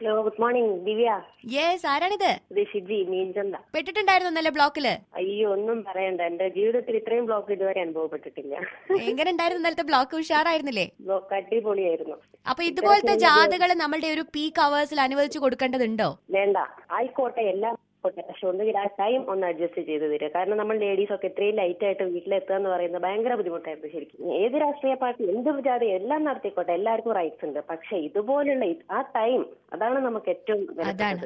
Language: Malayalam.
Hello good morning Divya yes ആരാണിത് ഇത് ഷിജി മീൻചന്ത പെട്ടിട്ടുണ്ടായിരുന്നു നല്ല ബ്ലോക്കില് അയ്യോ ഒന്നും പറയണ്ട എന്റെ ജീവിതത്തിൽ ഇത്രയും ബ്ലോക്ക് ഇതുവരെ അനുഭവപ്പെട്ടിട്ടില്ല എങ്ങനെ ഉണ്ടായിരുന്നു ഇന്നലത്തെ ബ്ലോക്ക് ഉഷാറായിരുന്നില്ലേ ബ്ലോക്ക് അടിപൊളിയായിരുന്നു അപ്പൊ ഇതുപോലത്തെ ജാഥകൾ നമ്മളുടെ ഒരു പീക്ക് അവേഴ്സിൽ അനുവദിച്ചു കൊടുക്കേണ്ടതുണ്ടോ വേണ്ട ആയിക്കോട്ടെ എല്ലാം ആയിക്കോട്ടെ പക്ഷെ ഒന്നുകിൽ ആ ടൈം ഒന്ന് അഡ്ജസ്റ്റ് ചെയ്ത് തരിക കാരണം നമ്മൾ ലേഡീസ് ഒക്കെ ഇത്രയും ലൈറ്റ് ആയിട്ട് വീട്ടിലെത്തുക എന്ന് പറയുന്നത് ഭയങ്കര ബുദ്ധിമുട്ടായിരുന്നു ശരിക്കും ഏത് രാഷ്ട്രീയ പാർട്ടി എന്ത് ജാതി എല്ലാം നടത്തിക്കോട്ടെ എല്ലാവർക്കും റൈറ്റ്സ് ഉണ്ട് പക്ഷെ ഇതുപോലുള്ള ഇത് ആ ടൈം അതാണ് നമുക്ക് ഏറ്റവും വിലപ്പെട്ടത്. അതാണ്